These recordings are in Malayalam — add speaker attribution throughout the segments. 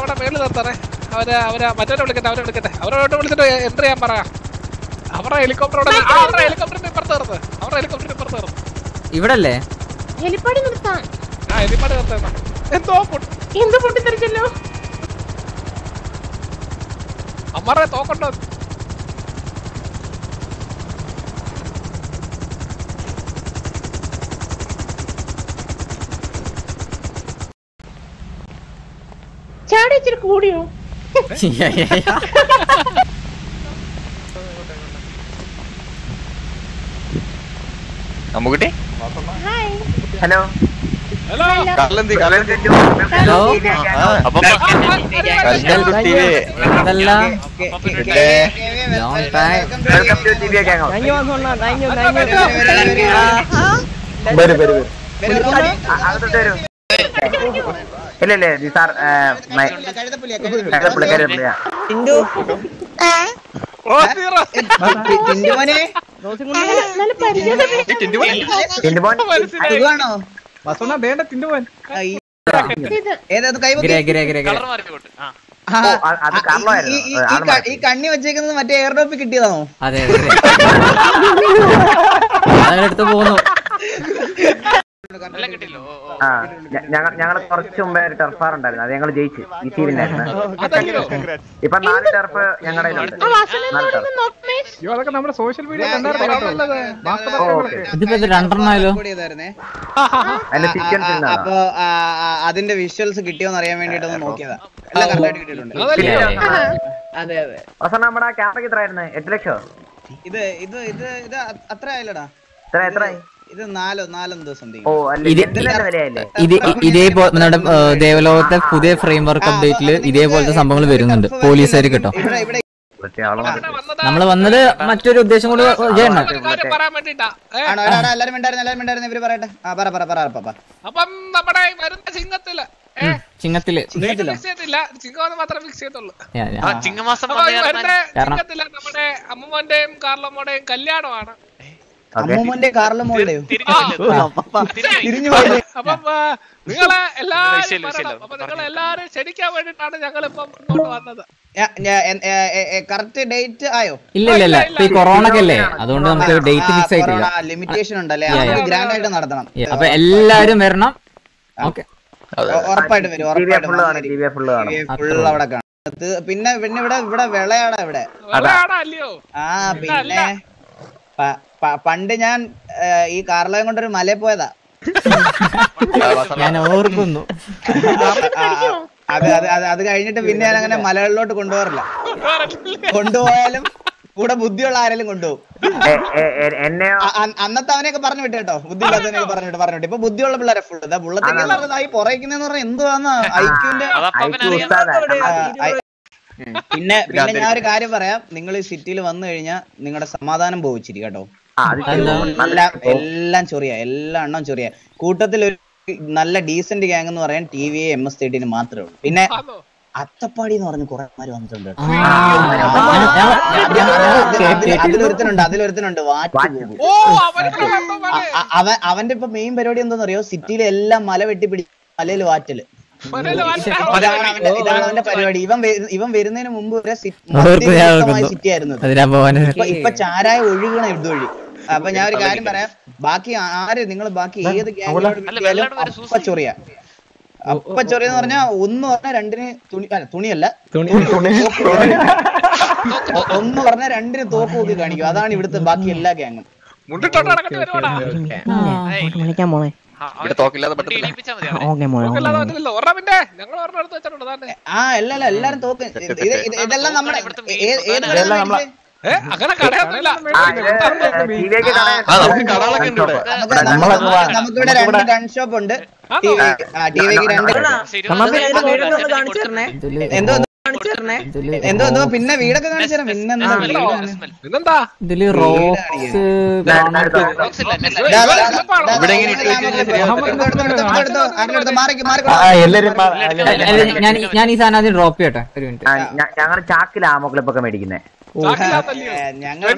Speaker 1: അവിടെ മേളിൽ നിർത്തണേ അവര് അവര് മറ്റവരെ വിളിക്കട്ടെ അവരെ വിളിക്കട്ടെ അവരോട്ട് വിളിച്ചിട്ട് എൻട്രി ചെയ്യാൻ പറയാം അവരുടെ ഹെലികോപ്റ്റർ അവിടെ നിർത്ത്. ആ, അവരുടെ ഹെലികോപ്റ്ററിന്റെ ഇപ്പുറത്ത് നിർത്ത് അവരുടെ ഹെലികോപ്റ്ററിന്റെ ഇപ്പുറത്ത് നിർത്ത്
Speaker 2: ഇവിടല്ലേ
Speaker 3: ഹെലിപ്പാടി നിർത്താം
Speaker 1: ആ ഹെലിപ്പാട് നിർത്തുന്ന എന്തോ പൊട്ടി-
Speaker 3: എന്ത് പൊട്ടിത്തെറിച്ചല്ലോ
Speaker 1: അമ്മാരെ തോക്കണ്ടോ
Speaker 3: ചാടി ഇച്ചിരി കൂടിയോ
Speaker 4: അമ്മുകുട്ടി
Speaker 3: ഹായ്
Speaker 5: ഹലോ
Speaker 1: ഹലോ
Speaker 4: കല്ലെന്തി കല്ലെന്തി
Speaker 2: ഹലോ
Speaker 4: അപ്പൊ
Speaker 2: അതല്ല long time
Speaker 5: welcome to T V gang
Speaker 6: വരും വരും വരും
Speaker 5: അകത്തോട്ട് വരൂ ഇല്ല ഇല്ല ദീസ് ആർ മൈ കരുതപ്പുള്ളി കരുതപ്പുള്ളിയാ
Speaker 1: ഓ സീറോ
Speaker 3: നല്ല പരിചയം
Speaker 5: ടിൻഡുമോൻ
Speaker 1: മനസ്സിലായി
Speaker 6: വസണ വേണ്ട തിന്നുപോൻ
Speaker 3: ഇത്
Speaker 2: ഗ്രേ ഗ്രേ ഗ്രേ ഗ്രേ
Speaker 5: ഓ, അ- അത് കള്ളമായിരുന്നു ആള് മാറ്റി.
Speaker 7: ഈ കണ്ണി വെച്ചേക്കുന്നത് മറ്റേ എയർ ഡ്രോപ്പ് കിട്ടിയതാണോ
Speaker 2: അതെ അതെ അതെടുത്ത് പോന്നു
Speaker 5: ആ ഞ- ഞങ്ങ ഞങ്ങൾ കുറച്ച് മുമ്പേ ഒരു ടെർഫാർ ഉണ്ടായിരുന്നു അത് ഞങ്ങൾ ജയിച്ചു ഈ ടീമിനായിരുന്നു
Speaker 1: അതല്ലോ
Speaker 5: ഇപ്പൊ നാല് ടെർഫ് ഞങ്ങളുടെ കയ്യിലുണ്ട്
Speaker 3: ആ വാസന
Speaker 5: നാല് ടെർഫ്
Speaker 3: നോക്കമേഷ്
Speaker 6: അയ്യോ അതൊക്കെ നമ്മുടെ സോഷ്യൽ മീഡിയ കണ്ടായിരുന്നു കേട്ടോ മാസ്റ്റർ
Speaker 5: ഓ, ഓക്കെ.
Speaker 6: വർക്കുകളൊക്കെ.
Speaker 2: ഇതിപ്പോ ഇത് രണ്ടെണ്ണായാലോ
Speaker 7: ചെയ്തായിരുന്നേ
Speaker 5: അതിന്റെ സീക്വൻസ് ഇന്നാണ്
Speaker 7: അപ്പൊ ആ, ആ, അതിന്റെ വിഷ്വൽസ് കിട്ടിയോന്ന് അറിയാൻ വേണ്ടിട്ടൊന്ന് നോക്കിയതാ എല്ലാം കറക്റ്റായിട്ട് കിട്ടിയിട്ടുണ്ട്
Speaker 1: അതല്ലേ
Speaker 7: അതെ അതെ
Speaker 5: അവസാനം നമ്മുടെ ക്യാമറയ്ക്ക് എത്ര ആയിരുന്നു എട്ട് ലക്ഷോ
Speaker 7: ഇത് ഇത് ഇത് ഇത് അ- അത്ര ആയില്ലടാ
Speaker 5: എത്ര എത്രയായി
Speaker 7: ഇത് നാലോ നാലെന്തോ സംതിങ്
Speaker 5: ഓ അല്ല
Speaker 2: ഇത്
Speaker 5: എന്തിന്റെ വിലയല്ലേ
Speaker 2: ഇത് ഇ- ഇതേപോലെ നമ്മുടെ ഏ, ദേവലോകത്തെ പുതിയ ഫ്രെയിം വർക്ക് അപ്ഡേറ്റിൽ ഇതേപോലത്തെ സംഭവങ്ങൾ വരുന്നുണ്ട് പോലീസുകാർ കേട്ടോ
Speaker 7: ഇവിടെ ഇവിടെ
Speaker 5: മറ്റേ ആള് വന്നിട്ട്.
Speaker 1: വന്നതാ
Speaker 2: നമ്മൾ വന്നത് മറ്റൊരു ഉദ്ദേശം കൂടി ചെയ്യണം
Speaker 1: ഒരു കാര്യം പറയാൻ വേണ്ടിട്ടാ ഏ
Speaker 7: ആണോ എടാ, എടാ, എല്ലാരും ഉണ്ടായിരുന്നു എല്ലാരും ഉണ്ടായിരുന്നു ഇവര് പറയട്ടെ ആ പറ പറ പറ പറ, പറ
Speaker 1: അപ്പം നമ്മുടെ ഈ വരുന്ന ചിങ്ങത്തില് ഏ
Speaker 2: ചിങ്ങത്തില്
Speaker 1: ഫിക്സ് ചെയ്തില്ല ചിങ്ങമെന്ന് മാത്രമേ ഫിക്സ് ചെയ്തുള്ളൂ
Speaker 2: ഞാൻ- ഞാൻ-
Speaker 4: ചിങ്ങമാസം
Speaker 1: അപ്പൊ ഈ വരുന്ന
Speaker 2: കാരണം-
Speaker 1: ചിങ്ങത്തില് നമ്മുടെ അമ്മൂമ്മന്റെയും കാർലമ്മോടെയും കല്യാണമാണ്
Speaker 5: ഓക്കെ
Speaker 7: അമ്മൂമ്മന്റെ കാറിലും മോളുടെയോ തിരിഞ്ഞു
Speaker 1: അപ്പം ആ, നിങ്ങളെ എല്ലാരും വരണം അപ്പൊ നിങ്ങളെ എല്ലാരും ക്ഷണിക്കാൻ വേണ്ടിട്ടാണ് ഞങ്ങൾ ഇപ്പം ഇങ്ങോട്ട് വന്നത്
Speaker 7: കറക്റ്റ് ഡേറ്റ് ആയോ
Speaker 2: ഇല്ല ഇല്ല ഇല്ല ഇപ്പൊ ഈ കൊറോണ ഒക്കെ അല്ലേ അതുകൊണ്ട് നമുക്ക് ഡേറ്റ് ഫിക്സ് ആയിട്ടില്ല
Speaker 7: ലിമിറ്റേഷൻ ഉണ്ടല്ലേ
Speaker 2: Yeah, yeah.
Speaker 7: ഗ്രാൻഡ് ആയിട്ട് നടത്തണം
Speaker 2: Yeah, അപ്പൊ എല്ലാരും വരണം ഓക്കെ
Speaker 7: ഉ- ഉറപ്പായിട്ടും വരും
Speaker 5: ടി വി
Speaker 7: ഉറപ്പായിട്ടും
Speaker 5: ഫുള്ള് കാണും ടി വി ഫുള്ള് കാണും
Speaker 7: ഫുൾ അവിടെ കാണും ഇത് പിന്നെ പിന്നെ ഇവിടെ ഇവിടെ വിളയാടാ ഇവിടെ
Speaker 1: വെള്ളയാടാ അല്ലയോ
Speaker 7: ആ പിന്നെ പ- പ- പണ്ട് ഞാൻ ഏ, ഈ കാർലയം കൊണ്ടൊരു മലയിൽ പോയതാ
Speaker 2: ഞാൻ ഓർക്കുന്നു
Speaker 7: ആ, ആ, അത് അത് അത് അത് കഴിഞ്ഞിട്ട് പിന്നെ ഞാൻ അങ്ങനെ മലകളിലോട്ട് കൊണ്ടുപോകാറില്ല കൊണ്ടുപോയാലും കൂടെ ബുദ്ധിയുള്ള ആരെങ്കിലും കൊണ്ടുപോകും
Speaker 5: എ- എ- എ- എന്നെയോ
Speaker 7: അ- അ- അന്നത്തെ അവനെയൊക്കെ പറഞ്ഞു വിട്ടു കേട്ടോ ബുദ്ധി ഇല്ലാത്തവനെയൊക്കെ പറഞ്ഞു വിട്ടു പറഞ്ഞു വിട്ടു ഇപ്പൊ ബുദ്ധിയുള്ള പിള്ളേരെ ഫുൾ ഇതാ ബുള്ളത്തേക്ക് പറഞ്ഞതായി പുറയിക്കുന്നെന്ന് പറഞ്ഞാൽ എന്തുവാന്ന് ഐക്യൂന്റെ
Speaker 5: ഐക്യു ഉസ്താദാ.
Speaker 7: പിന്നെ പിന്നെ ഞാൻ ഒരു കാര്യം പറയാം നിങ്ങൾ ഈ സിറ്റിയിൽ വന്നു കഴിഞ്ഞാൽ നിങ്ങളുടെ സമാധാനം പോവിച്ചിരി കേട്ടോ
Speaker 5: ആ, അത് ശരി.
Speaker 7: എല്ലാം എല്ലാം ചൊറിയ എല്ലാം എണ്ണം ചൊറിയ കൂട്ടത്തിൽ ഒരു നല്ല ഡീസന്റ് ഗ്യാങ് എന്ന് പറയാൻ T V M S thirteen മാത്രമേ ഉള്ളൂ പിന്നെ
Speaker 1: ആണോ?
Speaker 7: അത്തപ്പാടി എന്ന് പറഞ്ഞ് കുറെ പേര് വന്നിട്ടുണ്ട് കേട്ടോ.
Speaker 2: ആ, ഞാൻ- ഞാൻ-
Speaker 7: അതിൽ- അതിലൊരുത്തനുണ്ട് അതിലൊരുത്തനുണ്ട് വാറ്റ് പോകും
Speaker 1: ഓ അവർക്ക് എന്തോ പോലെ.
Speaker 7: അ- അവൻ അവന്റെ ഇപ്പൊ മെയിൻ പരിപാടി എന്താണെന്നറിയോ സിറ്റിയിലെ എല്ലാം മല വെട്ടിപ്പിടി മലയിൽ വാറ്റല്
Speaker 1: മലയില് വാറ്റ്
Speaker 7: ഇതാണ് അവന്റെ ഇതാണ് അവന്റെ പരിപാടി ഇവൻ വരു- ഇവൻ വരുന്നതിന് മുമ്പ് വരെ സി-
Speaker 2: ഓർത്ത് ഞാൻ
Speaker 7: മദ്യവിമുക്തമായ
Speaker 2: ഓർക്കുന്നു.
Speaker 7: സിറ്റി ആയിരുന്നു ഇത്.
Speaker 2: അതിനാ പോവാന്
Speaker 7: ഇപ്പൊ ഇപ്പൊ ചാരായ ഒഴുകണ ഇതുവഴി അപ്പൊ ഞാൻ ഒരു കാര്യം പറയാം ബാക്കി ആര് നിങ്ങൾ ബാക്കി ഏത് ഗ്യാങ്ങിലോട് കിട്ടിയാലും അപ്പ ചൊറിയ അപ്പ ചൊറിയ എന്ന് പറഞ്ഞാൽ ഒന്ന് പറഞ്ഞാൽ രണ്ടിന് തുണി അല്ല തുണിയല്ല ഒ- ഒന്ന് പറഞ്ഞാൽ രണ്ടിന് തോക്ക് നോക്കി കാണിക്കും അതാണ് ഇവിടുത്തെ ബാക്കി എല്ലാ ഗ്യാങ്ങും
Speaker 1: മുണ്ടിട്ടോട്ട് നടക്കേണ്ടി വരുവാടാ
Speaker 3: വിളിക്കാൻ പോണേ
Speaker 4: ഇവിടെ തോക്കില്ലാതെ പറ്റത്തില്ല
Speaker 3: ഓക്കെ മോനെ
Speaker 1: നമുക്കല്ലാതെ പറ്റില്ലല്ലോ ഒരെണ്ണം പിന്നെ ഞങ്ങൾ ഒരെണ്ണം എടുത്ത് വെച്ചിട്ടുണ്ട് താണ്ടെ
Speaker 7: ആ അല്ല അല്ല എല്ലാരും തോക്ക് ഇത് ഇത് ഇതെല്ലാം നമ്മുടെ ഏ- ഏത്
Speaker 6: ഇതെല്ലാം നമ്മളെ-
Speaker 7: കടയിലാണ്
Speaker 1: ഏ അങ്ങനെ കടയൊന്നുമില്ല
Speaker 5: ആ, ഇത് ടി വിയൊക്കെ കാണാൻ
Speaker 4: ആ, നമുക്ക് കടകളൊക്കെ ഉണ്ട് ഇവിടെ.
Speaker 7: നമുക്ക് നമുക്ക് നമുക്കിവിടെ രണ്ട് ഗൺ ഷോപ്പ് ഉണ്ട് ടി വി ടി വിക്ക് രണ്ട് എന്തോ
Speaker 2: ഇതില്
Speaker 7: എന്തോ എന്തോ പിന്നെ വീടൊക്കെ കാണിച്ചു തരാം പിന്നെന്താ വീട് കാണി-
Speaker 1: പിന്നെന്താ
Speaker 2: ഇതില് റോക്സ്
Speaker 7: ദാ, ദാ, ദാ, ദാ,
Speaker 4: ഇവിടെ ഇങ്ങനെ ഇട്ട് വെച്ച് കഴിഞ്ഞാൽ ശരിയാവും.
Speaker 7: എടുത്തോ, എടുത്തോ, എടുത്തോ, എടുത്തോ, ആരെങ്കിലും എടുത്തോ, മാറിക്ക്, മാറിക്ക്.
Speaker 6: ആ എല്ലാരും മാ-
Speaker 2: അല്ല, ഞാൻ ഈ- ഞാൻ ഈ സാധനം ആദ്യം ഡ്രോപ്പ് ചെയ്യട്ടെ ഒരു മിനിറ്റ്
Speaker 5: ഞങ്ങൾ ചാക്കിൽ ആമോ ക്ലിപ്പൊക്കെ മേടിക്കുന്നേ
Speaker 1: ചാക്കിലാന്നല്ലയോ?
Speaker 7: ഞങ്ങൾ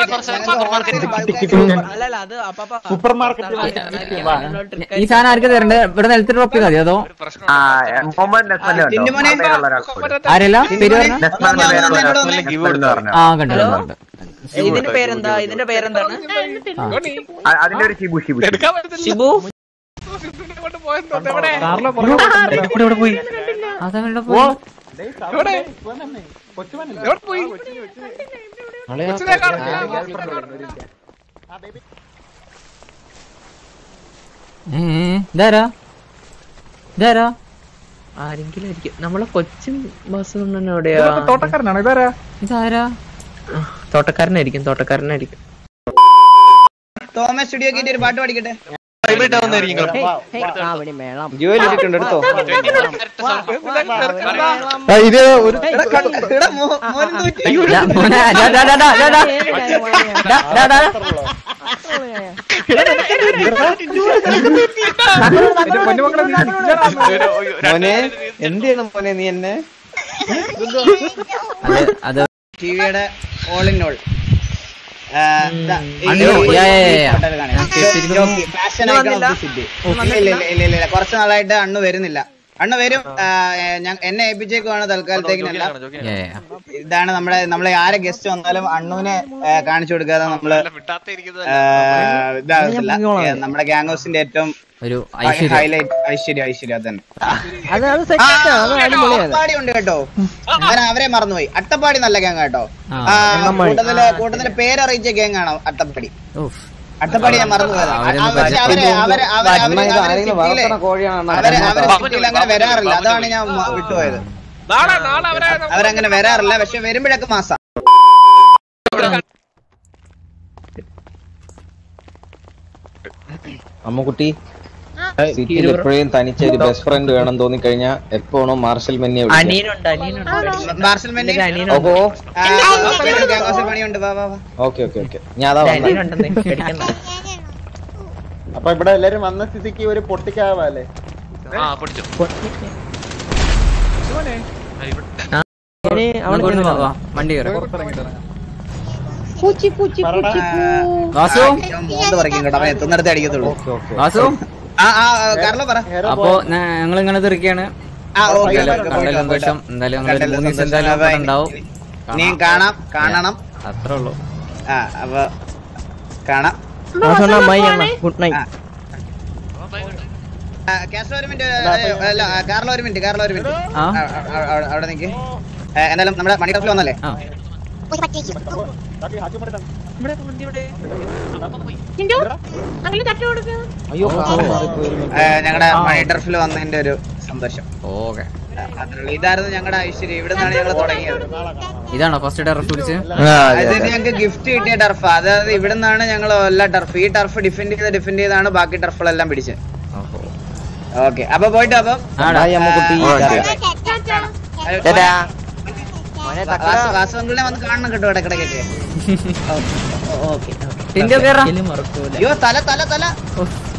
Speaker 1: 24/7
Speaker 3: അല്ലല്ല അത് അപ്പാപ്പ
Speaker 6: സൂപ്പർ മാർക്കറ്റിൽ
Speaker 2: ഈ സാധനം ആർക്ക് തരണ്ടേ ഇവിടെ നിലത്ത് ഡ്രോപ്പ് ചെയ്താൽ മതി അതോ
Speaker 5: ആ മുഹമ്മദ് നസ്മല് കണ്ടോ
Speaker 7: ടിന്റുമോനെ?
Speaker 5: ആ പേരുള്ള ഒരാൾക്ക് കൊടുത്തു.
Speaker 2: ആരല്ല പേര് പറഞ്ഞ
Speaker 5: നസ്മൽ എന്ന പേരുള്ള ഒരാൾക്ക് നസ്മൽ എന്ന് പറഞ്ഞു
Speaker 2: ആ കണ്ടു കണ്ടു
Speaker 3: ഇതിന്റെ പേരെന്താ ഇതിന്റെ പേരെന്താണ്
Speaker 1: ധോണി,
Speaker 5: അ- അതിന്റെ ഒരു ഷിബു ഷിബു ഷിബു.
Speaker 1: എടുക്കാൻ പറ്റത്തില്ല.
Speaker 3: ഷിബു
Speaker 1: സിന്ധുവിനെ കൊണ്ട് പോയെന്ന് തോന്നുന്നു. എവിടെ?
Speaker 6: കാർലോ പറഞ്ഞു
Speaker 2: അതങ്ങളുടെ
Speaker 1: എവിടെ? എവിടെ പോയി? കൊച്ചിനെ കാണുന്നില്ല.
Speaker 2: ഇതാരാ ഇതാരാ
Speaker 3: ആരെങ്കിലും ആയിരിക്കും നമ്മളെ കൊച്ചിൻ ബസ് തന്നെ എവിടെയാ
Speaker 6: തോട്ടക്കാരനാണ് ഇതാരാ
Speaker 2: ഇതാരാ
Speaker 3: തോട്ടക്കാരനായിരിക്കും തോട്ടക്കാരനായിരിക്കും
Speaker 7: തോമസ് സ്റ്റുഡിയോ കേട്ടി ഒരു പാട്ട് പാടിക്കട്ടെ
Speaker 4: വൈബ്രേറ്റ് ആവുന്നതായിരിക്കും
Speaker 7: ജോലി ഇട്ടിട്ടുണ്ട് എടുത്തോ
Speaker 6: ഇത് ഒരു
Speaker 7: എടാ, മോ- മോനും തോറ്റു.
Speaker 2: ദാ, മോനെ, ദാ, ദാ, ദാ, ദാ, ദാ, ദാ. ദാ, ദാ, ദാ.
Speaker 6: എന്റെ പൊന്നുമക്കളെ നീ ഇല്ലടാ.
Speaker 4: മോനെ
Speaker 6: എന്ത് ചെയ്യണം മോനെ നീ എന്നെ
Speaker 2: അത് അത്
Speaker 7: ടിവിയുടെ ഓൾ ഇൻ ഓൾ
Speaker 2: അണ്ണോ, യാ, യാ, യാ, യാ. ഞാൻ കേട്ടിരിക്കുന്നു.
Speaker 7: കുറച്ച് നാളായിട്ട് അണ്ണു വരുന്നില്ല അണ്ണു വരും ആ, ഏ, ഞാൻ- എന്നെ ഏൽപ്പിച്ചേക്കുവാണ് തൽക്കാലത്തേക്കിനല്ല
Speaker 2: ഏ, ഏ.
Speaker 7: ഇതാണ് നമ്മുടെ നമ്മളെ ആരെ ഗസ്റ്റ് വന്നാലും അണ്ണുവിനെ ഏ, കാണിച്ചു കൊടുക്കാതെ നമ്മള് ഏ, ഇതാകത്തില്ല ഏ, നമ്മുടെ ഗ്യാങ് ഹൗസിന്റെ ഏറ്റവും
Speaker 2: ഒരു ഐശ്വര്യം
Speaker 7: ഹൈലൈറ്റ് ഐശ്വര്യം ഐശ്വര്യം അത് തന്നെ അട്ടപ്പാടി ഉണ്ട് കേട്ടോ ഞാൻ അവരെ മറന്നുപോയി അട്ടപ്പാടി നല്ല ഗ്യാങ് കേട്ടോ
Speaker 2: ആ.
Speaker 7: ആ, കൂട്ടത്തില് കൂട്ടത്തില് പേരറിയിച്ച ഗ്യാങ് ആണ് അട്ടപ്പാടി
Speaker 2: ഉഫ്.
Speaker 7: അട്ടപ്പാടി ഞാൻ മറന്നുപോയതാ
Speaker 2: അവരൊന്നും
Speaker 7: ആ, പക്ഷെ അവര് അവര് അവര് അവര് അവര് സിറ്റിയിലെ അവര് അവര് സിറ്റിയിൽ അങ്ങനെ വരാറില്ല അതാണ് ഞാൻ മ- വിട്ടുപോയത്
Speaker 1: നാളെ നാളെ അവരെ
Speaker 7: അവരങ്ങനെ വരാറില്ല പക്ഷെ വരുമ്പോഴൊക്കെ മാസം
Speaker 8: അമ്മുക്കുട്ടി സിറ്റിയിൽ എപ്പോഴും തനിച്ച് ഒരു ബെസ്റ്റ് ഫ്രണ്ട് വേണം തോന്നിക്കഴിഞ്ഞാ എപ്പോഴും മാർഷൽ മെന്നിയെ വിളിക്കാം
Speaker 3: അനിയനുണ്ട് അനിയനുണ്ട്
Speaker 7: മാർഷൽ മെന്നി
Speaker 3: ഒരു അനിയനുണ്ട്
Speaker 8: ഓഹോ
Speaker 7: ആ, ഗ്യാങ് ഹൗസിൽ പണിയുണ്ട് വാ വാ വാ
Speaker 8: ഓക്കെ ഓക്കെ ഓക്കെ ഞാൻ അതാ
Speaker 3: ഒരു
Speaker 8: വന്നത്
Speaker 3: അനിയനുണ്ടെന്ന് പേടിക്കണ്ട
Speaker 6: അപ്പൊ ഇവിടെ എല്ലാരും വന്ന സ്ഥിതിക്ക് ഒരു പൊട്ടിക്കാവാല്ലേ
Speaker 2: നമുക്ക് ഇവിടുന്ന് വാ, വാ. വണ്ടി കയറി വാസു
Speaker 7: മോന്ത് പറിക്കും കേട്ടോ അവൻ എത്തുന്നിടത്ത് അടിക്കത്തുള്ളൂ
Speaker 8: ഓക്കെ ഓക്കെ
Speaker 2: വാസു
Speaker 7: ആ ആ കാർലോ പറ
Speaker 2: അപ്പൊ ഞങ്ങൾ ഇങ്ങനെ തിരിക്കാണ്
Speaker 7: ആ ഓക്കെ
Speaker 2: കണ്ടതിൽ സന്തോഷം എന്തായാലും ഞങ്ങൾ ഒരു മൂന്ന് ദിവസം എന്തായാലും ഇവിടെ ഉണ്ടാവും
Speaker 7: ഇനിയും കാണാം കാണണം
Speaker 2: അത്രേ ഉള്ളൂ
Speaker 7: ആ അപ്പൊ കാണാം
Speaker 3: ഗുഡ് നൈറ്റ്
Speaker 7: ആ, കാസ്ട്രോ ഒരു മിനിറ്റ് അല്ല ആ, കാർലോ ഒരു മിനിറ്റ് കാർലോ ഒരു മിനിറ്റ്
Speaker 2: ആ
Speaker 7: ആ, ആ, ആ, അവിടെ നിക്ക് ഏ, എന്തായാലും നമ്മുടെ മണി ടോപ്പിൽ വന്നല്ലേ
Speaker 2: ആ
Speaker 8: അയ്യോ കാറ് മാറിപ്പോയി ഒരു minute.
Speaker 7: ഞങ്ങളുടെ മണി ടർഫിൽ വന്നതിന്റെ ഒരു സന്തോഷം
Speaker 2: ഓക്കെ
Speaker 7: ആ, അത്രേ ഉള്ളൂ. ഇതായിരുന്നു ഞങ്ങളുടെ ഐശ്വര്യം ഇവിടെ നിന്നാണ് ഞങ്ങൾ തുടങ്ങിയത്
Speaker 2: ഇതാണോ ഫസ്റ്റ് ടർഫ് പിടിച്ച്
Speaker 7: അതായത് ഞങ്ങൾക്ക് ഗിഫ്റ്റ് കിട്ടിയ ടർഫ് അതായത് ഇവിടെ നിന്നാണ് ഞങ്ങൾ എല്ലാ ടർഫ് ഈ ടർഫ് ഡിഫെൻഡ് ചെയ്ത് ഡിഫെൻഡ് ചെയ്താണ് ബാക്കി ടർഫുകളെല്ലാം പിടിച്ചത്
Speaker 2: ഓഹോ
Speaker 7: ഓക്കെ അപ്പൊ പോയിട്ട് അപ്പം
Speaker 2: ആടാ
Speaker 8: ഹായ് അമ്മുക്കുട്ടി
Speaker 7: വാസവങ്കിളിനെ വന്ന് കാണണം കേട്ടോ ഇടക്കിടക്കൊക്കെ ഓക്കെ
Speaker 2: ടിൻഡോ കേറാ
Speaker 3: മറക്കൂല
Speaker 7: അയ്യോ തല തല തല
Speaker 2: ഉഫ്.